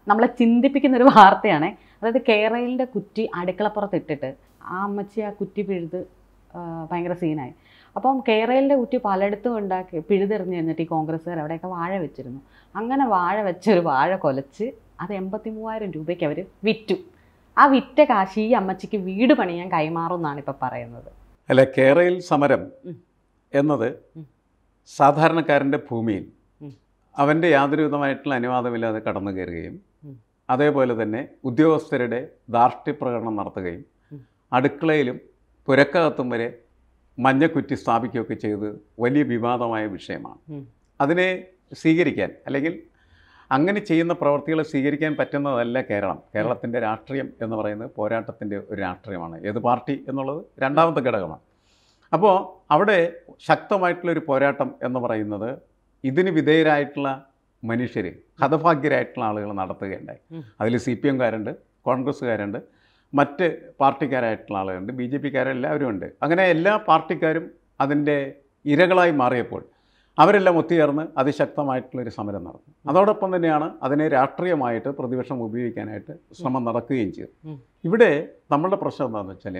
നമ്മളെ ചിന്തിപ്പിക്കുന്ന ഒരു വാർത്തയാണ് അതായത് കേരളിൻ്റെ കുറ്റി അടുക്കളപ്പുറത്ത് ഇട്ടിട്ട് ആ അമ്മച്ചി ആ കുറ്റി പിഴുത് ആ, ഭയങ്കര സീനായി അപ്പം കേരളിൻ്റെ കുറ്റി പലയിടത്തും ഉണ്ടാക്കി പിഴുതെറിഞ്ഞ് കഴിഞ്ഞിട്ട് ഈ കോൺഗ്രസ്സുകാർ അവിടെയൊക്കെ വാഴ വെച്ചിരുന്നു അങ്ങനെ വാഴ വെച്ചൊരു വാഴ കൊലച്ച് അത് എൺപത്തി മൂവായിരം രൂപയ്ക്ക് അവർ വിറ്റു ആ വിറ്റ കാശ് ഈ അമ്മച്ചിക്ക് വീട് പണിയാൻ കൈമാറും എന്നാണ് ഇപ്പം പറയുന്നത് അല്ല കേരയിൽ സമരം ഉം. എന്നത് ഉം. സാധാരണക്കാരൻ്റെ ഭൂമിയിൽ ഉം. അവൻ്റെ യാതൊരു വിധമായിട്ടുള്ള അനുവാദമില്ലാതെ കടന്നു കയറുകയും ഉം. അതേപോലെ തന്നെ ഉദ്യോഗസ്ഥരുടെ ധാർഷ്ട്യപ്രകടനം നടത്തുകയും ഉം. അടുക്കളയിലും പുരക്കകത്തും വരെ മഞ്ഞക്കുറ്റി സ്ഥാപിക്കുകയൊക്കെ ചെയ്ത് വലിയ വിവാദമായ വിഷയമാണ് ഉം. അതിനെ സ്വീകരിക്കാൻ അല്ലെങ്കിൽ അങ്ങനെ ചെയ്യുന്ന പ്രവർത്തികളെ സ്വീകരിക്കാൻ പറ്റുന്നതല്ല കേരളം കേരളത്തിൻ്റെ രാഷ്ട്രീയം എന്ന് പറയുന്നത് പോരാട്ടത്തിൻ്റെ ഒരു രാഷ്ട്രീയമാണ് ഏത് പാർട്ടി എന്നുള്ളത് രണ്ടാമത്തെ ഘടകമാണ് അപ്പോൾ അവിടെ ശക്തമായിട്ടുള്ള ഒരു പോരാട്ടം എന്ന് പറയുന്നത് ഇതിന് വിധേയരായിട്ടുള്ള മനുഷ്യർ ഹതഭാഗ്യരായിട്ടുള്ള ആളുകൾ നടത്തുകയുണ്ടായി ഉം. അതിൽ സി പി എംകാരുണ്ട് കോൺഗ്രസ്സുകാരുണ്ട് മറ്റ് പാർട്ടിക്കാരായിട്ടുള്ള ആളുകളുണ്ട് ബി ജെ പിക്കാരെല്ലാവരും ഉണ്ട് അങ്ങനെ എല്ലാ പാർട്ടിക്കാരും അതിൻ്റെ ഇരകളായി മാറിയപ്പോൾ അവരെല്ലാം ഒത്തുചേർന്ന് അതിശക്തമായിട്ടുള്ളൊരു സമരം നടന്നു അതോടൊപ്പം തന്നെയാണ് അതിനെ രാഷ്ട്രീയമായിട്ട് പ്രതിപക്ഷം ഉപയോഗിക്കാനായിട്ട് ശ്രമം നടക്കുകയും ചെയ്തു ഉം. ഇവിടെ നമ്മളുടെ പ്രശ്നം എന്താണെന്ന് വെച്ചാൽ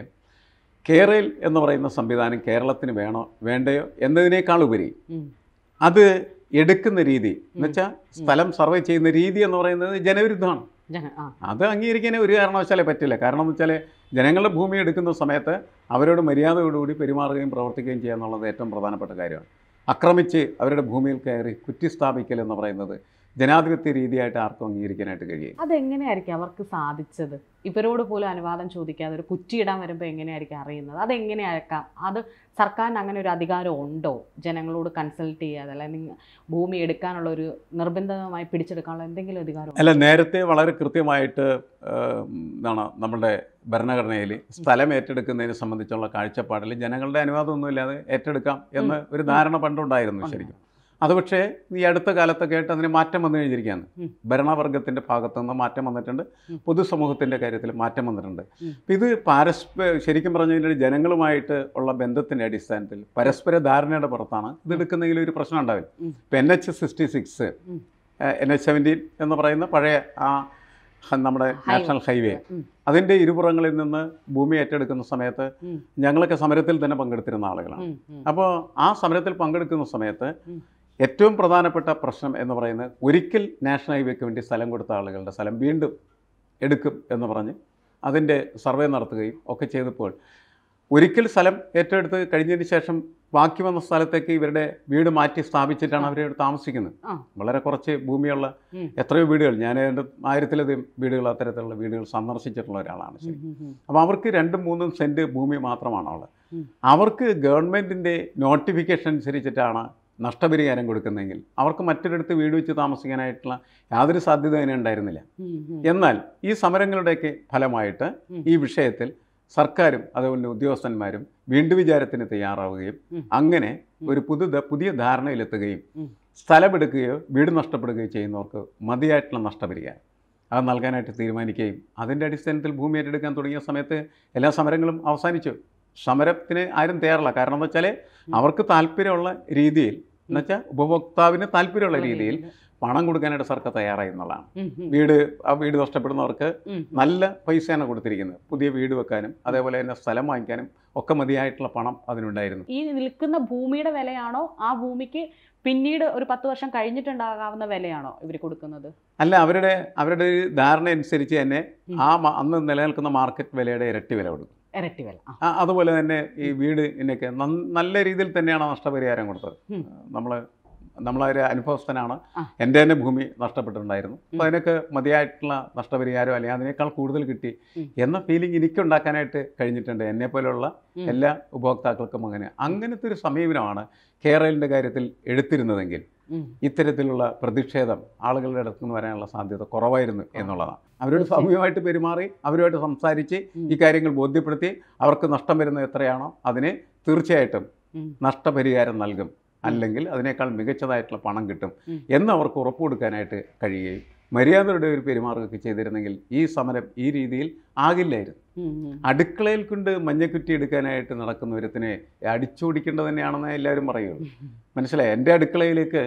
കേരയിൽ എന്ന് പറയുന്ന സംവിധാനം കേരളത്തിന് വേണോ വേണ്ടയോ എന്നതിനേക്കാൾ ഉപരി ഉം. അത് എടുക്കുന്ന രീതി എന്നുവെച്ചാൽ സ്ഥലം സർവേ ചെയ്യുന്ന രീതി എന്ന് പറയുന്നത് ജനവിരുദ്ധമാണ് ജന ആ അത് അംഗീകരിക്കാൻ ഒരു കാരണവശാലേ പറ്റില്ല കാരണം എന്ന് വെച്ചാൽ ജനങ്ങളുടെ ഭൂമി എടുക്കുന്ന സമയത്ത് അവരോട് മര്യാദയോടുകൂടി പെരുമാറുകയും പ്രവർത്തിക്കുകയും ചെയ്യുക എന്നുള്ളത് ഏറ്റവും പ്രധാനപ്പെട്ട കാര്യമാണ് ആക്രമിച്ച് അവരുടെ ഭൂമിയിൽ കയറി കുറ്റി സ്ഥാപിക്കൽ എന്ന് പറയുന്നത് ജനാധിപത്യ രീതിയായിട്ട് ആർക്കും അംഗീകരിക്കാനായിട്ട് കഴിയും അതെങ്ങനെയായിരിക്കും അവർക്ക് സാധിച്ചത് ഇവരോട് പോലും അനുവാദം ചോദിക്കാതെ ഒരു കുറ്റിയിടാൻ വരുമ്പോൾ എങ്ങനെയായിരിക്കും അറിയുന്നത് അതെങ്ങനെയായിരിക്കാം അത് സർക്കാരിന് അങ്ങനെ ഒരു അധികാരം ഉണ്ടോ ജനങ്ങളോട് കൺസൾട്ട് ചെയ്യാതെ അല്ലെങ്കിൽ ഭൂമി എടുക്കാനുള്ള ഒരു നിർബന്ധിതമായി പിടിച്ചെടുക്കാനുള്ള എന്തെങ്കിലും അധികാരം അല്ല നേരത്തെ വളരെ കൃത്യമായിട്ട് ഏം, എന്താണ് നമ്മുടെ ഭരണഘടനയിൽ സ്ഥലം ഏറ്റെടുക്കുന്നതിനെ സംബന്ധിച്ചുള്ള കാഴ്ചപ്പാടിൽ ജനങ്ങളുടെ അനുവാദമൊന്നുമില്ലാതെ ഏറ്റെടുക്കാം എന്ന് ഒരു ധാരണ പണ്ടുണ്ടായിരുന്നു ശരിക്കും അത് പക്ഷേ ഈ അടുത്ത കാലത്തൊക്കെ ആയിട്ട് അതിന് മാറ്റം വന്നു കഴിഞ്ഞിരിക്കുകയാണ് ഉം. ഭരണവർഗത്തിൻ്റെ ഭാഗത്തു നിന്ന് മാറ്റം വന്നിട്ടുണ്ട് ഉം. പൊതുസമൂഹത്തിൻ്റെ കാര്യത്തിൽ മാറ്റം വന്നിട്ടുണ്ട് ഉം. അപ്പം ഇത് പാരസ്പര ശരിക്കും പറഞ്ഞു കഴിഞ്ഞാൽ ജനങ്ങളുമായിട്ട് ഉള്ള ബന്ധത്തിൻ്റെ അടിസ്ഥാനത്തിൽ പരസ്പര ധാരണയുടെ പുറത്താണ് ഇത് എടുക്കുന്നതിൽ ഒരു പ്രശ്നം ഉണ്ടാവില്ല ഉം. ഇപ്പം എൻ എച്ച് സിക്സ്റ്റി സിക്സ് ഉം. എൻ എച്ച് സെവൻറ്റീൻ എന്ന് പറയുന്ന പഴയ ആ ഹ- നമ്മുടെ നാഷണൽ ഹൈവേ ഉം. അതിൻ്റെ ഇരുപുറങ്ങളിൽ നിന്ന് ഭൂമി ഏറ്റെടുക്കുന്ന സമയത്ത് ഉം. ഞങ്ങളൊക്കെ സമരത്തിൽ തന്നെ പങ്കെടുത്തിരുന്ന ആളുകളാണ് ഉം, ഉം. അപ്പോൾ ആ സമരത്തിൽ പങ്കെടുക്കുന്ന സമയത്ത് ഉം. ഏറ്റവും പ്രധാനപ്പെട്ട പ്രശ്നം എന്ന് പറയുന്നത് ഒരിക്കൽ നാഷണൽ ഹൈവേക്ക് വേണ്ടി സ്ഥലം കൊടുത്ത ആളുകളുടെ സ്ഥലം വീണ്ടും എടുക്കും എന്ന് പറഞ്ഞ് അതിൻ്റെ സർവേ നടത്തുകയും ഒക്കെ ചെയ്തപ്പോൾ ഒരിക്കൽ സ്ഥലം ഏറ്റെടുത്ത് കഴിഞ്ഞതിന് ശേഷം ബാക്കി വന്ന സ്ഥലത്തേക്ക് ഇവരുടെ വീട് മാറ്റി സ്ഥാപിച്ചിട്ടാണ് അവരവിടെ താമസിക്കുന്നത് ആ. വളരെ കുറച്ച് ഭൂമിയുള്ള ഉം. എത്രയോ വീടുകൾ ഞാൻ എൻ്റെ ആയിരത്തിലധികം വീടുകൾ അത്തരത്തിലുള്ള വീടുകൾ സന്ദർശിച്ചിട്ടുള്ള ഒരാളാണ് ശരി ഉം, ഉം, ഉം. അപ്പോൾ അവർക്ക് രണ്ടും മൂന്നും സെൻറ്റ് ഭൂമി മാത്രമാണ് ഉള്ളത് ഉം. അവർക്ക് ഗവൺമെൻറ്റിൻ്റെ നോട്ടിഫിക്കേഷൻ അനുസരിച്ചിട്ടാണ് നഷ്ടപരിഹാരം കൊടുക്കുന്നതെങ്കിൽ അവർക്ക് മറ്റൊരിടത്ത് വീട് വെച്ച് താമസിക്കാനായിട്ടുള്ള യാതൊരു സാധ്യത അതിന് ഉണ്ടായിരുന്നില്ല ഉം, ഉം. എന്നാൽ ഈ സമരങ്ങളുടെയൊക്കെ ഫലമായിട്ട് ഉം. ഈ വിഷയത്തിൽ സർക്കാരും അതുപോലെ ഉദ്യോഗസ്ഥന്മാരും വീണ്ടും വിചാരത്തിന് തയ്യാറാവുകയും ഉം. അങ്ങനെ ഒരു പുതു പുതിയ ധാരണയിലെത്തുകയും ഉം. സ്ഥലമെടുക്കുകയോ വീട് നഷ്ടപ്പെടുകയോ ചെയ്യുന്നവർക്ക് മതിയായിട്ടുള്ള നഷ്ടപരിഹാരം അത് നൽകാനായിട്ട് തീരുമാനിക്കുകയും അതിൻ്റെ അടിസ്ഥാനത്തിൽ ഭൂമി ഏറ്റെടുക്കാൻ തുടങ്ങിയ സമയത്ത് എല്ലാ സമരങ്ങളും അവസാനിച്ചു സമരത്തിന് ആരും തയ്യാറല്ല കാരണം എന്ന് വെച്ചാൽ അവർക്ക് താല്പര്യമുള്ള രീതിയിൽ എന്നുവെച്ചാൽ ഉപഭോക്താവിന് താല്പര്യമുള്ള രീതിയിൽ പണം കൊടുക്കാനായിട്ട് സർക്കാർ തയ്യാറായി എന്നുള്ളതാണ് ഉം, ഉം. വീട് ആ വീട് നഷ്ടപ്പെടുന്നവർക്ക് ഉം. നല്ല പൈസയാണ് കൊടുത്തിരിക്കുന്നത് പുതിയ വീട് വെക്കാനും അതേപോലെ തന്നെ സ്ഥലം വാങ്ങിക്കാനും ഒക്കെ മതിയായിട്ടുള്ള പണം അതിനുണ്ടായിരുന്നു ഈ നിൽക്കുന്ന ഭൂമിയുടെ വിലയാണോ ആ ഭൂമിക്ക് പിന്നീട് ഒരു പത്ത് വർഷം കഴിഞ്ഞിട്ടുണ്ടാകാവുന്ന വിലയാണോ ഇവർ കൊടുക്കുന്നത് അല്ല അവരുടെ അവരുടെ ഒരു ധാരണ അനുസരിച്ച് തന്നെ ഉം. ആ മ- അന്ന് നിലനിൽക്കുന്ന മാർക്കറ്റ് വിലയുടെ ഇരട്ടി വില കൊടുക്കും ഇരട്ടി വില ആ. ആ, അതുപോലെ തന്നെ ഈ വീട് ഇതിനൊക്കെ നന്ന- നല്ല രീതിയിൽ തന്നെയാണ് നഷ്ടപരിഹാരം കൊടുത്തത് ഉം. നമ്മൾ നമ്മളൊരു അനുഭവസ്ഥനാണ് ആ. എൻ്റെ തന്നെ ഭൂമി നഷ്ടപ്പെട്ടിട്ടുണ്ടായിരുന്നു അപ്പോൾ അതിനൊക്കെ മതിയായിട്ടുള്ള നഷ്ടപരിഹാരം അല്ലെങ്കിൽ അതിനേക്കാൾ കൂടുതൽ കിട്ടി ഉം. എന്ന ഫീലിംഗ് എനിക്കുണ്ടാക്കാനായിട്ട് കഴിഞ്ഞിട്ടുണ്ട് എന്നെ പോലെയുള്ള ഉം. എല്ലാ ഉപഭോക്താക്കൾക്കും അങ്ങനെ അങ്ങനത്തെ ഒരു സമീപനമാണ് കേരളിൻ്റെ കാര്യത്തിൽ എടുത്തിരുന്നതെങ്കിൽ ഉം. ഇത്തരത്തിലുള്ള പ്രതിഷേധം ആളുകളുടെ അടുത്ത് നിന്ന് വരാനുള്ള സാധ്യത കുറവായിരുന്നു എന്നുള്ളതാണ് അവരോട് സൗമ്യമായിട്ട് പെരുമാറി അവരുമായിട്ട് സംസാരിച്ച് ഉം. ഈ കാര്യങ്ങൾ ബോധ്യപ്പെടുത്തി അവർക്ക് നഷ്ടം വരുന്നത് എത്രയാണോ അതിന് തീർച്ചയായിട്ടും ഉം. നഷ്ടപരിഹാരം നൽകും അല്ലെങ്കിൽ അതിനേക്കാൾ മികച്ചതായിട്ടുള്ള പണം കിട്ടും ഉം. എന്ന് അവർക്ക് ഉറപ്പ് കൊടുക്കാനായിട്ട് കഴിയുകയും മര്യാദയുടെ ഒരു പെരുമാറുകയൊക്കെ ചെയ്തിരുന്നെങ്കിൽ ഈ സമരം ഈ രീതിയിൽ ആകില്ലായിരുന്നു ഉം, ഉം. അടുക്കളയിൽ കൊണ്ട് മഞ്ഞക്കുറ്റി എടുക്കാനായിട്ട് നടക്കുന്ന ഒരുത്തിനെ അടിച്ചോടിക്കേണ്ടത് തന്നെയാണെന്ന് എല്ലാവരും പറയുള്ളൂ മനസ്സിലായി എൻ്റെ അടുക്കളയിലേക്ക്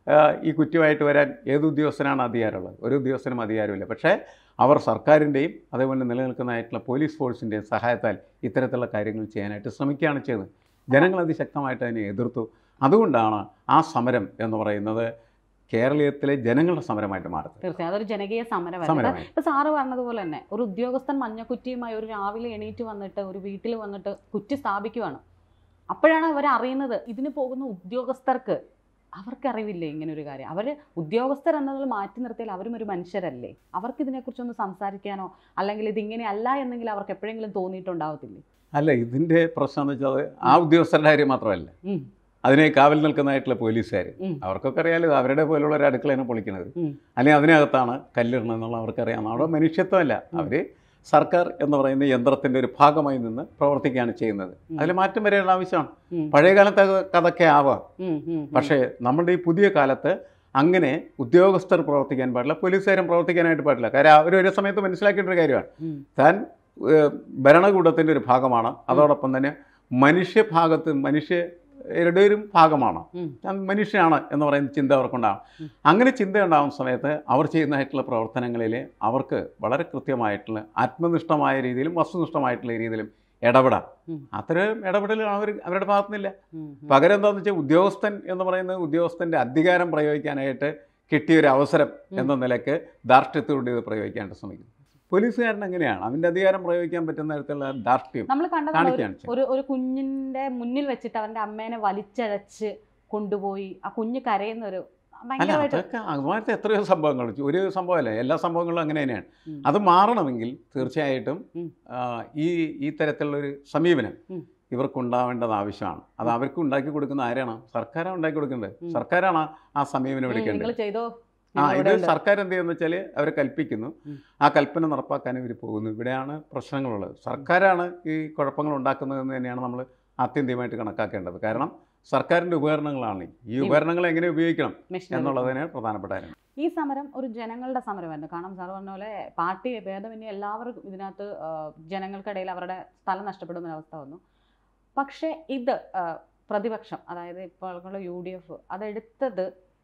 ആ, ഈ കുറ്റമായിട്ട് വരാൻ ഏത് ഉദ്യോഗസ്ഥനാണ് അധികാരമുള്ളത് ഒരു ഉദ്യോഗസ്ഥനും അധികാരമില്ല പക്ഷേ അവർ സർക്കാരിൻ്റെയും അതേപോലെ നിലനിൽക്കുന്നതായിട്ടുള്ള പോലീസ് ഫോഴ്സിൻ്റെയും സഹായത്താൽ ഇത്തരത്തിലുള്ള കാര്യങ്ങൾ ചെയ്യാനായിട്ട് ശ്രമിക്കുകയാണ് ചെയ്തത് ജനങ്ങൾ അതിശക്തമായിട്ട് അതിനെ എതിർത്തു അതുകൊണ്ടാണ് ആ സമരം എന്ന് പറയുന്നത് കേരളത്തിലെ ജനങ്ങളുടെ സമരമായിട്ട് മാറുന്നത് തീർച്ചയായും അതൊരു ജനകീയ സമരമായിരുന്നു സമരമായി ഇപ്പൊ സാറ് പറഞ്ഞതുപോലെ തന്നെ ഒരു ഉദ്യോഗസ്ഥൻ മഞ്ഞക്കുറ്റിയുമായി ഒരു രാവിലെ എണീറ്റ് വന്നിട്ട് ഒരു വീട്ടിൽ വന്നിട്ട് കുറ്റി സ്ഥാപിക്കുവാണ് അപ്പോഴാണ് അവർ അറിയുന്നത് ഇതിന് പോകുന്ന ഉദ്യോഗസ്ഥർക്ക് അവർക്ക് അറിവില്ലേ ഇങ്ങനെ ഒരു കാര്യം അവർ ഉദ്യോഗസ്ഥർ എന്നതിൽ മാറ്റി നിർത്തിയാൽ അവരും ഒരു മനുഷ്യരല്ലേ അവർക്ക് ഇതിനെക്കുറിച്ചൊന്ന് സംസാരിക്കാനോ അല്ലെങ്കിൽ ഇതിങ്ങനെ അല്ല എന്നെങ്കിലും അവർക്ക് എപ്പോഴെങ്കിലും തോന്നിയിട്ടുണ്ടാവത്തില്ലേ അല്ല ഇതിൻ്റെ പ്രശ്നം എന്ന് വെച്ചാൽ ആ ഉദ്യോഗസ്ഥരുടെ കാര്യം മാത്രമല്ല ഉം. അതിനെ കാവൽ നിൽക്കുന്നതായിട്ടുള്ള പോലീസുകാർ ഉം. അവർക്കൊക്കെ അറിയാലോ അവരുടെ പോലുള്ള ഒരു അടുക്കളയാണ് പൊളിക്കുന്നത് ഉം. അല്ലെങ്കിൽ അതിനകത്താണ് കല്ലിടണം എന്നുള്ള അവർക്കറിയാം അവിടെ മനുഷ്യത്വമല്ല അവർ സർക്കാർ എന്ന് പറയുന്ന യന്ത്രത്തിൻ്റെ ഒരു ഭാഗമായി നിന്ന് പ്രവർത്തിക്കുകയാണ് ചെയ്യുന്നത് ഉം. അതിൽ മാറ്റം വരേണ്ട ആവശ്യമാണ് ഉം. പഴയ കാലത്തെ കഥക്കെ ആവാം ഉം, ഉം, ഉം. പക്ഷേ നമ്മളുടെ ഈ പുതിയ കാലത്ത് അങ്ങനെ ഉദ്യോഗസ്ഥർ പ്രവർത്തിക്കാൻ പാടില്ല പോലീസുകാരും പ്രവർത്തിക്കാനായിട്ട് പാടില്ല കാര്യം അവർ ഒരു സമയത്ത് മനസ്സിലാക്കേണ്ട ഒരു കാര്യമാണ് ഉം. താൻ ഏഹ്, ഭരണകൂടത്തിൻ്റെ ഒരു ഭാഗമാണ് അതോടൊപ്പം തന്നെ മനുഷ്യഭാഗത്ത് മനുഷ്യരുടെ ഒരു ഭാഗമാണ് ഉം. ഞാൻ മനുഷ്യനാണ് എന്ന് പറയുന്ന ചിന്ത അവർക്കുണ്ടാകും ഉം. അങ്ങനെ ചിന്ത ഉണ്ടാകുന്ന സമയത്ത് അവർ ചെയ്യുന്നതായിട്ടുള്ള പ്രവർത്തനങ്ങളിൽ അവർക്ക് വളരെ കൃത്യമായിട്ടുള്ള ആത്മനിഷ്ഠമായ രീതിയിലും വസ്തുനിഷ്ഠമായിട്ടുള്ള രീതിയിലും ഇടപെടാം ഉം. അത്തരം ഇടപെടൽ അവർ അവരുടെ ഭാഗത്തുനിന്നില്ല ഉം, ഉം. പകരം എന്താണെന്ന് വെച്ചാൽ ഉദ്യോഗസ്ഥൻ എന്ന് പറയുന്നത് ഉദ്യോഗസ്ഥൻ്റെ അധികാരം പ്രയോഗിക്കാനായിട്ട് കിട്ടിയൊരു അവസരം എന്ന നിലയ്ക്ക് ധാർഷ്ട്യത്തോടെ ഇത് പ്രയോഗിക്കാനായിട്ട് ശ്രമിക്കുന്നു പോലീസുകാരൻ അങ്ങനെയാണ് അവൻ്റെ അധികാരം പ്രയോഗിക്കാൻ പറ്റുന്ന തരത്തിലുള്ള ധാർഷ്ട്യം നമ്മൾ കണ്ടതാണ് ഒരു- കാണിക്കുകയാണ് ചെയ്യുന്നത്. ഒരു ഒരു കുഞ്ഞിന്റെ മുന്നിൽ വെച്ചിട്ട് അവന്റെ അമ്മേനെ വലിച്ചഴച്ച് കൊണ്ടുപോയി ആ കുഞ്ഞ് കരയുന്ന ഒരു അല്ല ഭയങ്കരമായിട്ട് അതൊക്കെ അതുമായിട്ട് എത്രയോ സംഭവങ്ങൾ ഒരു സംഭവമല്ല എല്ലാ സംഭവങ്ങളും അങ്ങനെ തന്നെയാണ് ഉം. അത് മാറണമെങ്കിൽ തീർച്ചയായിട്ടും ഉം. ആ, ഈ ഈ തരത്തിലുള്ളൊരു സമീപനം ഉം. ഇവർക്കുണ്ടാവേണ്ടത് ആവശ്യമാണ് അത് അവർക്ക് ഉണ്ടാക്കി കൊടുക്കുന്ന ആരാണ് സർക്കാരാണ് ഉണ്ടാക്കി കൊടുക്കേണ്ടത് ഉം. സർക്കാരാണ് ആ സമീപനം എടുക്കേണ്ടത് നിങ്ങൾ ചെയ്തോ ആ ഇത് ഞങ്ങളിവിടെ ഉണ്ട്. സർക്കാർ എന്ത് ചെയ്യുന്ന വെച്ചാൽ അവർ കൽപ്പിക്കുന്നു ഉം. ആ കൽപ്പന നടപ്പാക്കാൻ ഇവർ പോകുന്നു ഇവിടെയാണ് പ്രശ്നങ്ങളുള്ളത് സർക്കാരാണ് ഈ കുഴപ്പങ്ങൾ ഉണ്ടാക്കുന്നതെന്ന് തന്നെയാണ് നമ്മൾ ആത്യന്തികമായിട്ട് കണക്കാക്കേണ്ടത് കാരണം സർക്കാരിൻ്റെ ഉപകരണങ്ങളാണ് ഈ ഉപകരണങ്ങൾ എങ്ങനെ ഉപയോഗിക്കണം മെഷീനറി. എന്നുള്ളതിന് പ്രധാനപ്പെട്ട കാര്യം ഈ സമരം ഒരു ജനങ്ങളുടെ സമരമായിരുന്നു കാരണം സാർ പറഞ്ഞ പോലെ പാർട്ടി ഭേദമന്യേ എല്ലാവർക്കും ഇതിനകത്ത് ആ, ജനങ്ങൾക്കിടയിൽ അവരുടെ സ്ഥലം നഷ്ടപ്പെടുന്ന ഒരവസ്ഥ വന്നു പക്ഷേ ഇത് ആ, പ്രതിപക്ഷം അതായത് ഇപ്പോൾ യു ഡി എഫ് അതെടുത്തത്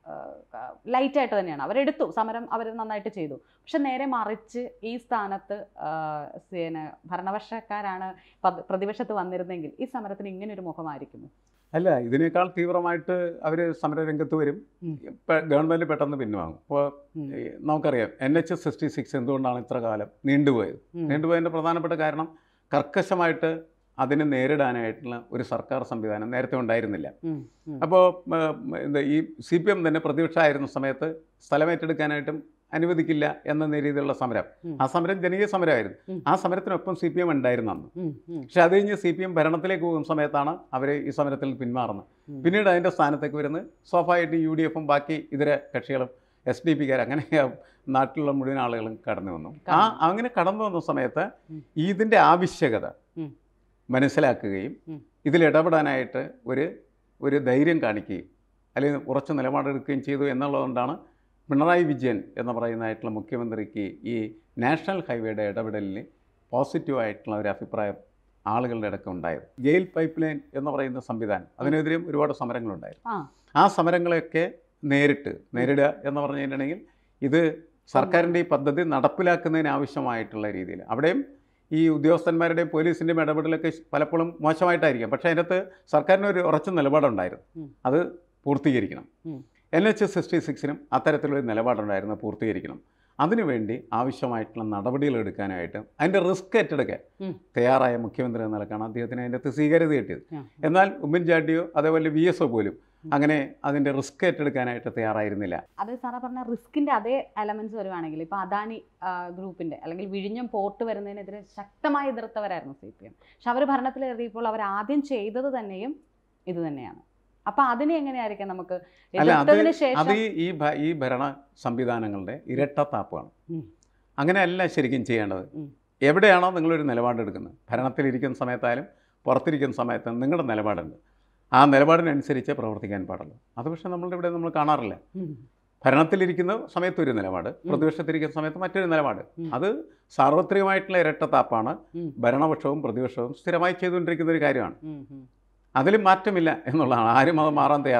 ലൈറ്റായിട്ട് തന്നെയാണ് അവരെടുത്തു സമരം അവർ നന്നായിട്ട് ചെയ്തു പക്ഷെ നേരെ മറിച്ച് ഈ സ്ഥാനത്ത് ആ, പിന്നെ ഭരണപക്ഷക്കാരാണ് പത്- പ്രതിപക്ഷത്ത് വന്നിരുന്നെങ്കിൽ ഈ സമരത്തിന് ഇങ്ങനെ ഒരു മുഖമായിരിക്കുമോ അല്ല ഇതിനേക്കാൾ തീവ്രമായിട്ട് അവർ സമരരംഗത്ത് വരും ഉം. ഇപ്പം ഗവൺമെൻറ് പെട്ടെന്ന് പിൻവാങ്ങും ഇപ്പോൾ ഉം. നമുക്കറിയാം എൻ എച്ച് സിക്സ്റ്റി സിക്സ് എന്തുകൊണ്ടാണ് ഇത്ര കാലം നീണ്ടുപോയത് ഉം. നീണ്ടുപോയതിൻ്റെ പ്രധാനപ്പെട്ട കാരണം കർക്കശമായിട്ട് അതിനെ നേരിടാനായിട്ടുള്ള ഒരു സർക്കാർ സംവിധാനം നേരത്തെ ഉണ്ടായിരുന്നില്ല ഉം. ഉം. അപ്പോൾ എന്താ ഈ സി പി എം തന്നെ പ്രതിപക്ഷമായിരുന്ന സമയത്ത് സ്ഥലമേറ്റെടുക്കാനായിട്ടും അനുവദിക്കില്ല എന്ന രീതിയിലുള്ള സമരം ഉം. ആ സമരം ജനകീയ സമരമായിരുന്നു ഉം. ആ സമരത്തിനൊപ്പം സി പി എം ഉണ്ടായിരുന്നു അന്ന് ഉം. ഉം. പക്ഷെ അത് കഴിഞ്ഞ് സി പി എം ഭരണത്തിലേക്ക് പോകുന്ന സമയത്താണ് അവർ ഈ സമരത്തിൽ പിന്മാറുന്നത് ഉം. പിന്നീട് അതിൻ്റെ സ്ഥാനത്തേക്ക് വരുന്നത് സ്വാഭാവികമായിട്ട് യു ഡി എഫും ബാക്കി ഇതര കക്ഷികളും എസ് ഡി പിക്കാർ അങ്ങനെ നാട്ടിലുള്ള മുഴുവൻ ആളുകളും കടന്നു വന്നു ആ അങ്ങനെ കടന്നു വന്ന സമയത്ത് ഉം. ഇതിൻ്റെ ആവശ്യകത ഉം. മനസ്സിലാക്കുകയും ഉം. ഇതിൽ ഇടപെടാനായിട്ട് ഒരു ഒരു ധൈര്യം കാണിക്കുകയും അല്ലെങ്കിൽ ഉറച്ച നിലപാടെടുക്കുകയും ചെയ്തു എന്നുള്ളതുകൊണ്ടാണ് പിണറായി വിജയൻ എന്ന് പറയുന്നതായിട്ടുള്ള മുഖ്യമന്ത്രിക്ക് ഈ നാഷണൽ ഹൈവേയുടെ ഇടപെടലിന് പോസിറ്റീവായിട്ടുള്ള ഒരു അഭിപ്രായം ആളുകളുടെ ഇടയ്ക്ക് ഉണ്ടായത് ഗെയിൽ പൈപ്പ് ലൈൻ എന്ന് പറയുന്ന സംവിധാനം അതിനെതിരെയും ഒരുപാട് സമരങ്ങളുണ്ടായിരുന്നു ആ. ആ സമരങ്ങളെയൊക്കെ നേരിട്ട് നേരിടുക എന്ന് പറഞ്ഞു കഴിഞ്ഞിട്ടുണ്ടെങ്കിൽ ഇത് സർക്കാരിൻ്റെ ഈ പദ്ധതി നടപ്പിലാക്കുന്നതിന് ആവശ്യമായിട്ടുള്ള രീതിയിൽ അവിടെയും ഈ ഉദ്യോഗസ്ഥന്മാരുടെയും പോലീസിൻ്റെയും ഇടപെടലൊക്കെ പലപ്പോഴും മോശമായിട്ടായിരിക്കും പക്ഷേ അതിനകത്ത് സർക്കാരിന് ഒരു ഉറച്ച നിലപാടുണ്ടായിരുന്നു ഉം. അത് പൂർത്തീകരിക്കണം ഉം. എൻ എച്ച് സിക്സ്റ്റി സിക്സിനും അത്തരത്തിലൊരു നിലപാടുണ്ടായിരുന്നു പൂർത്തീകരിക്കണം അതിനുവേണ്ടി ആവശ്യമായിട്ടുള്ള നടപടികൾ എടുക്കാനായിട്ട് അതിൻ്റെ റിസ്ക് ഏറ്റെടുക്കാൻ ഉം. തയ്യാറായ മുഖ്യമന്ത്രി എന്ന നിലക്കാണ് അദ്ദേഹത്തിന് അതിൻ്റെ അകത്ത് സ്വീകാര്യത കിട്ടിയത് ആ. എന്നാൽ ഉമ്മൻചാണ്ടിയോ അതേപോലെ വി എസ് ഒ പോലും അങ്ങനെ അതിൻ്റെ റിസ്ക് ഏറ്റെടുക്കാനായിട്ട് തയ്യാറായിരുന്നില്ല അത് സാറാ പറഞ്ഞ റിസ്കിന്റെ അതേ എലമെന്റ്സ് വരുവാണെങ്കിൽ ഇപ്പൊ അദാനി ആ, ഗ്രൂപ്പിന്റെ അല്ലെങ്കിൽ വിഴിഞ്ഞം പോർട്ട് വരുന്നതിനെതിരെ ശക്തമായി എതിർത്തവരായിരുന്നു സി പി എം പക്ഷെ അവർ ഭരണത്തിലേറിയപ്പോൾ അവർ ആദ്യം ചെയ്തത് തന്നെയും ഇത് തന്നെയാണ് അപ്പൊ അതിനെ എങ്ങനെയായിരിക്കും നമുക്ക് അല്ല, അത് എതിർത്തതിന് അത് ശേഷം ഈ ഈ ഭ- ഈ ഭരണ സംവിധാനങ്ങളുടെ ഇരട്ടത്താപ്പാണ് ഉം. അങ്ങനെയല്ല ശരിക്കും ചെയ്യേണ്ടത് ഉം. എവിടെയാണോ നിങ്ങളൊരു നിലപാടെടുക്കുന്നത് ഭരണത്തിലിരിക്കുന്ന സമയത്തായാലും പുറത്തിരിക്കുന്ന സമയത്തും നിങ്ങളുടെ നിലപാടുണ്ട് ആ നിലപാടിനനുസരിച്ച് പ്രവർത്തിക്കാൻ പാടുള്ളൂ അത് പക്ഷേ നമ്മളുടെ ഇവിടെ നമ്മൾ കാണാറില്ല ഉം. ഭരണത്തിലിരിക്കുന്ന സമയത്ത് ഒരു നിലപാട് പ്രതിപക്ഷത്തിരിക്കുന്ന സമയത്ത് മറ്റൊരു നിലപാട് ഉം. അത് സാർവത്രികമായിട്ടുള്ള ഇരട്ടത്താപ്പാണ് ഉം. ഭരണപക്ഷവും പ്രതിപക്ഷവും സ്ഥിരമായി ചെയ്തുകൊണ്ടിരിക്കുന്ന ഒരു കാര്യമാണ് ഉം. ഉം. അതിൽ മാറ്റമില്ല എന്നുള്ളതാണ് ആരും അത് മാറാൻ തയ്യാറില്ല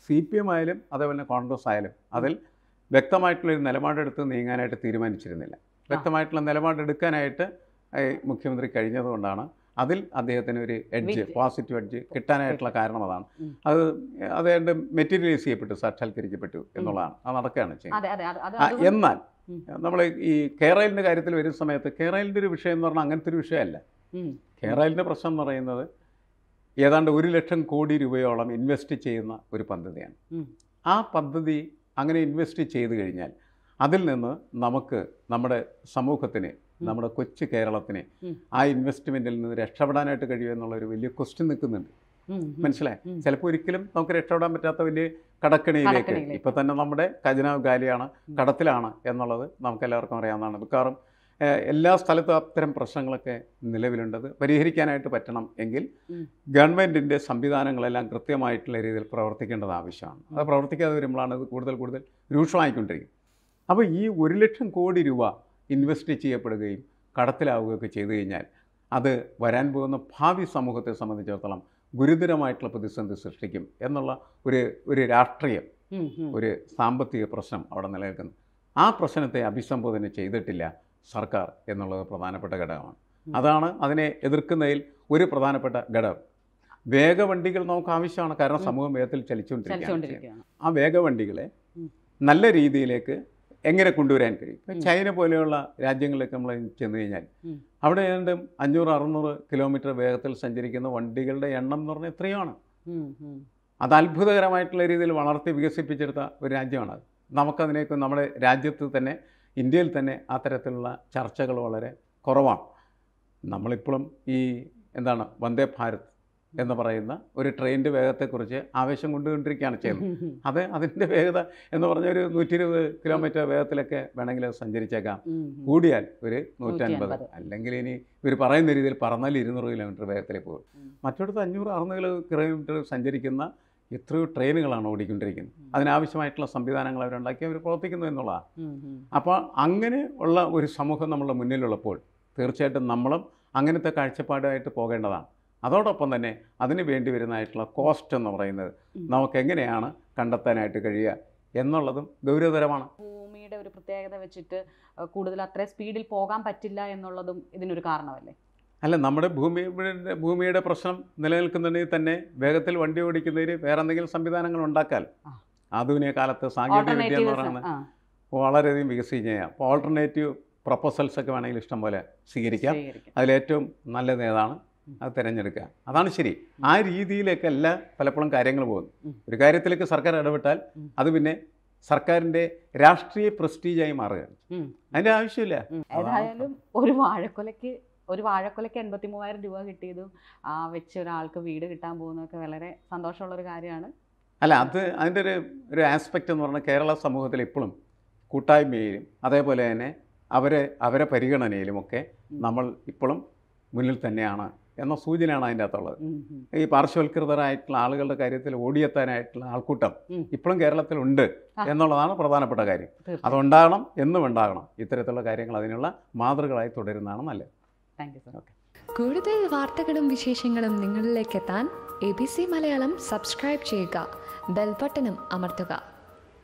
സി പി എം ആയാലും അതേപോലെ തന്നെ കോൺഗ്രസ് ആയാലും അതിൽ വ്യക്തമായിട്ടുള്ളൊരു നിലപാടെടുത്ത് നീങ്ങാനായിട്ട് തീരുമാനിച്ചിരുന്നില്ല വ്യക്തമായിട്ടുള്ള നിലപാടെടുക്കാനായിട്ട് ഈ മുഖ്യമന്ത്രി കഴിഞ്ഞതുകൊണ്ടാണ് അതിൽ അദ്ദേഹത്തിന് ഒരു എഡ്ജ് Victory. പോസിറ്റീവ് എഡ്ജ് കിട്ടാനായിട്ടുള്ള കാരണം അതാണ് ഉം. അത് അദ്ദേഹം മെറ്റീരിയലൈസ് ചെയ്യപ്പെട്ടു സാക്ഷാത്കരിക്കപ്പെട്ടു എന്നുള്ളതാണ് അത് നടക്കുകയാണ് ചെയ്യുന്നത് അതെ അതെ അത് അത് ആ, അതുകൊണ്ട് എന്നാൽ ഉം. നമ്മൾ ഈ കേരളിൻ്റെ കാര്യത്തിൽ വരുന്ന സമയത്ത് കേരളിൻ്റെ ഒരു വിഷയം എന്ന് പറഞ്ഞാൽ അങ്ങനത്തെ ഒരു വിഷയമല്ല ഉം. കേരളിൻ്റെ പ്രശ്നം എന്ന് പറയുന്നത് ഏതാണ്ട് ഒരു ലക്ഷം കോടി രൂപയോളം ഇൻവെസ്റ്റ് ചെയ്യുന്ന ഒരു പദ്ധതിയാണ് ഉം. ആ പദ്ധതി അങ്ങനെ ഇൻവെസ്റ്റ് ചെയ്തു കഴിഞ്ഞാൽ അതിൽ നിന്ന് നമുക്ക് നമ്മുടെ സമൂഹത്തിന് ഉം. നമ്മുടെ കൊച്ചു കേരളത്തിന് ഉം. ആ ഇൻവെസ്റ്റ്മെൻറ്റിൽ നിന്ന് രക്ഷപ്പെടാനായിട്ട് കഴിയുമോ എന്നുള്ളൊരു വലിയ ക്വസ്റ്റ്യൻ നിൽക്കുന്നുണ്ട് ഉം, ഉം. മനസ്സിലായി ഉം. ചിലപ്പോൾ ഒരിക്കലും നമുക്ക് രക്ഷപ്പെടാൻ പറ്റാത്ത വലിയ കടക്കണിയിലേക്ക് കടക്കെണിയിലേക്ക്. ഇപ്പം തന്നെ നമ്മുടെ ഖജനാവ് ഗാലിയാണ് കടത്തിലാണ് എന്നുള്ളത് നമുക്ക് എല്ലാവർക്കും അറിയാവുന്നതാണ് മിക്കവാറും ഏഹ്, എല്ലാ സ്ഥലത്തും അത്തരം പ്രശ്നങ്ങളൊക്കെ നിലവിലുണ്ടത് പരിഹരിക്കാനായിട്ട് പറ്റണം എങ്കിൽ ഉം. ഗവൺമെൻറ്റിൻ്റെ സംവിധാനങ്ങളെല്ലാം കൃത്യമായിട്ടുള്ള രീതിയിൽ പ്രവർത്തിക്കേണ്ടത് ആവശ്യമാണ് അത് പ്രവർത്തിക്കാതെ വരുമ്പോഴാണ് ഇത് കൂടുതൽ കൂടുതൽ രൂക്ഷമായിക്കൊണ്ടിരിക്കും അപ്പോൾ ഈ ഒരു ലക്ഷം കോടി രൂപ ഇൻവെസ്റ്റ് ചെയ്യപ്പെടുകയും കടത്തിലാവുകയൊക്കെ ചെയ്തു കഴിഞ്ഞാൽ അത് വരാൻ പോകുന്ന ഭാവി സമൂഹത്തെ സംബന്ധിച്ചിടത്തോളം ഗുരുതരമായിട്ടുള്ള പ്രതിസന്ധി സൃഷ്ടിക്കും എന്നുള്ള ഒരു ഒരു രാഷ്ട്രീയം ഉം, ഉം. ഒരു സാമ്പത്തിക പ്രശ്നം അവിടെ നിലനിൽക്കുന്നു ആ പ്രശ്നത്തെ അഭിസംബോധന ചെയ്തിട്ടില്ല സർക്കാർ എന്നുള്ളത് പ്രധാനപ്പെട്ട ഘടകമാണ് ഉം. അതാണ് അതിനെ എതിർക്കുന്നതിൽ ഒരു പ്രധാനപ്പെട്ട ഘടകം വേഗവണ്ടികൾ നമുക്ക് ആവശ്യമാണ് കാരണം ഉം. സമൂഹം വേഗത്തിൽ ചലിച്ചുകൊണ്ടിരിക്കുകയാണ് ചെയ്യുന്നത്. ചലിച്ചുകൊണ്ടിരിക്കുകയാണ് ആ വേഗവണ്ടികളെ ഉം. നല്ല രീതിയിലേക്ക് എങ്ങനെ കൊണ്ടുവരാൻ കഴിയും ഇപ്പം ഉം. ചൈന പോലെയുള്ള രാജ്യങ്ങളിലേക്ക് നമ്മൾ ചെന്ന് കഴിഞ്ഞാൽ ഉം. അവിടെ ഏതാണ്ട് അഞ്ഞൂറ് അറുന്നൂറ് കിലോമീറ്റർ വേഗത്തിൽ സഞ്ചരിക്കുന്ന വണ്ടികളുടെ എണ്ണം എന്ന് പറഞ്ഞാൽ എത്രയാണ് ഉം, ഉം. അത് അത്ഭുതകരമായിട്ടുള്ള രീതിയിൽ വളർത്തി വികസിപ്പിച്ചെടുത്ത ഒരു രാജ്യമാണ് അത് നമുക്കതിനേക്ക് നമ്മുടെ രാജ്യത്ത് തന്നെ ഇന്ത്യയിൽ തന്നെ അത്തരത്തിലുള്ള ചർച്ചകൾ വളരെ കുറവാണ് നമ്മളിപ്പോഴും ഈ എന്താണ് വന്ദേ ഭാരത് എന്ന് പറയുന്ന ഒരു ട്രെയിനിൻ്റെ വേഗത്തെക്കുറിച്ച് ആവേശം കൊണ്ടുകൊണ്ടിരിക്കുകയാണ് ചെയ്യുന്നത് ഉം, ഉം. അത് അതിൻ്റെ വേഗത എന്ന് പറഞ്ഞ ഒരു നൂറ്റി ഇരുപത് കിലോമീറ്റർ വേഗത്തിലൊക്കെ വേണമെങ്കിൽ അത് സഞ്ചരിച്ചേക്കാം ഉം, ഉം. കൂടിയാൽ ഒരു നൂറ്റൻപത് 150. അല്ലെങ്കിൽ ഇനി ഇവർ പറയുന്ന രീതിയിൽ പറഞ്ഞാൽ ഇരുന്നൂറ് കിലോമീറ്റർ വേഗത്തിലേക്ക് പോകും ഉം. മറ്റിടത്ത് അഞ്ഞൂറ് അറുന്നൂറ് കിലോമീറ്റർ സഞ്ചരിക്കുന്ന എത്രയോ ട്രെയിനുകളാണ് ഓടിക്കൊണ്ടിരിക്കുന്നത് അതിനാവശ്യമായിട്ടുള്ള സംവിധാനങ്ങൾ അവരുണ്ടാക്കി അവർ പ്രവർത്തിക്കുന്നു എന്നുള്ളതാണ് ഉം, ഉം. അപ്പോൾ അങ്ങനെ ഉള്ള ഒരു സമൂഹം നമ്മുടെ മുന്നിലുള്ളപ്പോൾ തീർച്ചയായിട്ടും നമ്മളും അങ്ങനത്തെ കാഴ്ചപ്പാടായിട്ട് പോകേണ്ടതാണ് അതോടൊപ്പം തന്നെ അതിന് വേണ്ടി വരുന്നതായിട്ടുള്ള കോസ്റ്റ് എന്ന് പറയുന്നത് ഉം. നമുക്ക് എങ്ങനെയാണ് കണ്ടെത്താനായിട്ട് കഴിയുക എന്നുള്ളതും ഗൗരവതരമാണ് ഭൂമിയുടെ ഒരു പ്രത്യേകത വെച്ചിട്ട് അഹ് കൂടുതൽ അത്ര സ്പീഡിൽ പോകാൻ പറ്റില്ല എന്നുള്ളതും ഇതിനൊരു കാരണമല്ലേ അല്ല നമ്മുടെ ഭൂമി ഭൂമിയുടെ പ്രശ്നം നിലനിൽക്കുന്നുണ്ടെങ്കിൽ തന്നെ വേഗത്തിൽ വണ്ടി ഓടിക്കുന്നതിന് വേറെ എന്തെങ്കിലും സംവിധാനങ്ങൾ ഉണ്ടാക്കാൻ ആ. ആധുനിക കാലത്ത് സാങ്കേതിക വിദ്യ എന്ന് ഓൾട്ടർനേറ്റീവ്സ് പറയുന്നത് ആ വളരെയധികം വികസിക്കുകയും ചെയ്യാം അപ്പോൾ ഓൾട്ടർനേറ്റീവ് പ്രപ്പോസൽസ് ഒക്കെ വേണമെങ്കിൽ ഇഷ്ടം പോലെ സ്വീകരിക്കാം സ്വീകരിക്കാം അതിലേറ്റവും നല്ലത് ഏതാണ് അത് തിരഞ്ഞെടുക്കുക അതാണ് ശരി ആ രീതിയിലേക്ക് അല്ല പലപ്പോഴും കാര്യങ്ങൾ പോകുന്നു ഉം. ഒരു കാര്യത്തിലേക്ക് സർക്കാർ ഇടപെട്ടാൽ ഉം. അത് പിന്നെ സർക്കാരിൻ്റെ രാഷ്ട്രീയ പ്രസ്റ്റീജായി മാറുകയാണ് ഉം. അതിൻ്റെ ആവശ്യമില്ല ഉം. ഏതായാലും ഒരു വാഴക്കൊലയ്ക്ക് ഒരു വാഴക്കൊലയ്ക്ക് എൺപത്തി മൂവായിരം രൂപ കിട്ടിയതും ആ വെച്ച് ഒരാൾക്ക് വീട് കിട്ടാൻ പോകുന്നതൊക്കെ വളരെ സന്തോഷമുള്ള ഒരു കാര്യമാണ് അല്ല അത് അതിൻ്റെ ഒരു ഒരു ആസ്പെക്റ്റ് എന്ന് പറഞ്ഞാൽ കേരള സമൂഹത്തിൽ ഇപ്പോഴും കൂട്ടായ്മയിലും അതേപോലെ തന്നെ അവരെ അവരെ പരിഗണനയിലുമൊക്കെ നമ്മൾ ഇപ്പോഴും മുന്നിൽ തന്നെയാണ് എന്ന സൂചനയാണ് അതിൻ്റെ അകത്തുള്ളത് ഉം, ഉം. ഈ പാർശ്വവൽകൃതരായിട്ടുള്ള ആളുകളുടെ കാര്യത്തിൽ ഓടിയെത്താനായിട്ടുള്ള ആൾക്കൂട്ടം ഉം. ഇപ്പോഴും കേരളത്തിലുണ്ട് ആ. എന്നുള്ളതാണ് പ്രധാനപ്പെട്ട കാര്യം തീർച്ചയായും അതുണ്ടാകണം എന്നും ഉണ്ടാകണം ഇത്തരത്തിലുള്ള കാര്യങ്ങൾ അതിനുള്ള മാതൃകളായി തുടരുന്നതാണ് നല്ലത് താങ്ക് യു സർ കൂടുതൽ വാർത്തകളും വിശേഷങ്ങളും നിങ്ങളിലേക്ക് എത്താൻ A B C Malayalam subscribe ചെയ്യുക ബെൽബട്ടനും അമർത്തുക